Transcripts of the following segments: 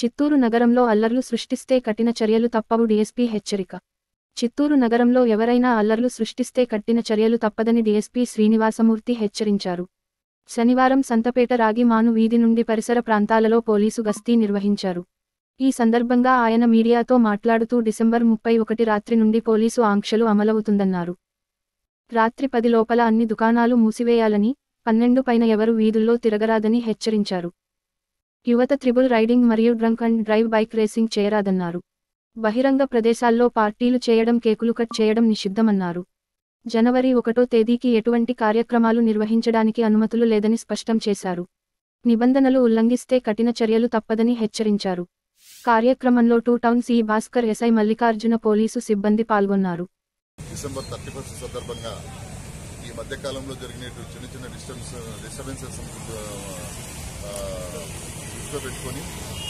చిత్తూరు నగరంలో అల్లర్లు సృష్టిస్తే కఠిన చర్యలు తప్పవు డీఎస్పీ హెచ్చరిక చిత్తూరు నగరంలో ఎవరైనా అల్లర్లు సృష్టిస్తే కఠిన చర్యలు తప్పదని డీఎస్పీ శ్రీనివాసమూర్తి హెచ్చరించారు శనివారం సంతపేట రాగిమాను వీధి నుండి పరిసర ప్రాంతాలలో పోలీసు గస్తీ నిర్వహించారు ఈ సందర్భంగా ఆయన మీడియాతో మాట్లాడుతూ డిసెంబర్ ముప్పై ఒకటి రాత్రి నుండి పోలీసు ఆంక్షలు అమలవుతుందన్నారు రాత్రి పది లోపల అన్ని దుకాణాలు మూసివేయాలని పన్నెండు పైన ఎవరు వీధుల్లో తిరగరాదని హెచ్చరించారు యువత త్రిబుల్ రైడింగ్ మరియు drunk and drive bike racing చేయరాదన్నారు బహిరంగ ప్రదేశాల్లో పార్టీలు చేయడం కేకులు కట్ చేయడం నిషిద్ధమన్నారు జనవరి ఒకటో తేదీకి ఎటువంటి కార్యక్రమాలు నిర్వహించడానికి అనుమతులు లేదని స్పష్టం చేశారు నిబంధనలు ఉల్లంఘిస్తే కఠిన చర్యలు తప్పదని హెచ్చరించారు కార్యక్రమంలో two town C Bhaskar SI Mallikarjuna police సిబ్బంది పాల్గొన్నారు డిసెంబర్ థర్టీ ఫస్ట్ సందర్భంగా ఈ మధ్య కాలంలో జరిగినట్టు చిన్న చిన్న డిస్టర్బెన్స్ డిస్టర్బెన్సెస్ దృష్టిలో పెట్టుకొని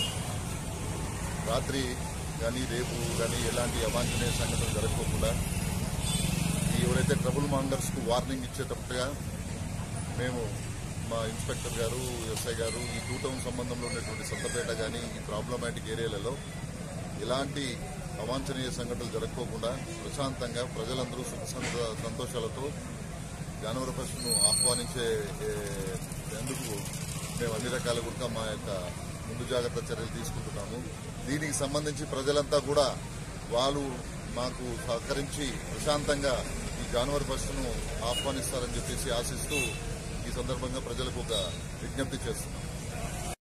రాత్రి కానీ రేపు కానీ ఎలాంటి అవాంఛనీయ సంఘటనలు జరగకుండా ఈ ఎవరైతే ట్రబుల్ మాంగర్స్ కు వార్నింగ్ ఇచ్చేటట్టుగా మేము మా ఇన్స్పెక్టర్ గారు ఎస్ఐ గారు ఈ టూ టౌన్ సంబంధంలో ఉన్నటువంటి సత్తపేట కానీ ఈ ప్రాబ్లమాటిక్ ఏరియాలలో ఎలాంటి అవాంఛనీయ సంఘటనలు జరగకోకుండా ప్రశాంతంగా ప్రజలందరూ సుఖ సంత- సంతోషాలతో జనవరి ఫస్ట్ను ఆహ్వానించే ఏ, ఎందుకు మేము అన్ని రకాల కూడా మా యొక్క ముందు జాగ్రత్త చర్యలు తీసుకుంటున్నాము దీనికి సంబంధించి ప్రజలంతా కూడా వాళ్ళు మాకు సహకరించి ప్రశాంతంగా ఈ జనవరి ఫస్ట్ను ఆహ్వానిస్తారని చెప్పేసి ఆశిస్తూ ఈ సందర్భంగా ప్రజలకు ఒక విజ్ఞప్తి చేస్తున్నాం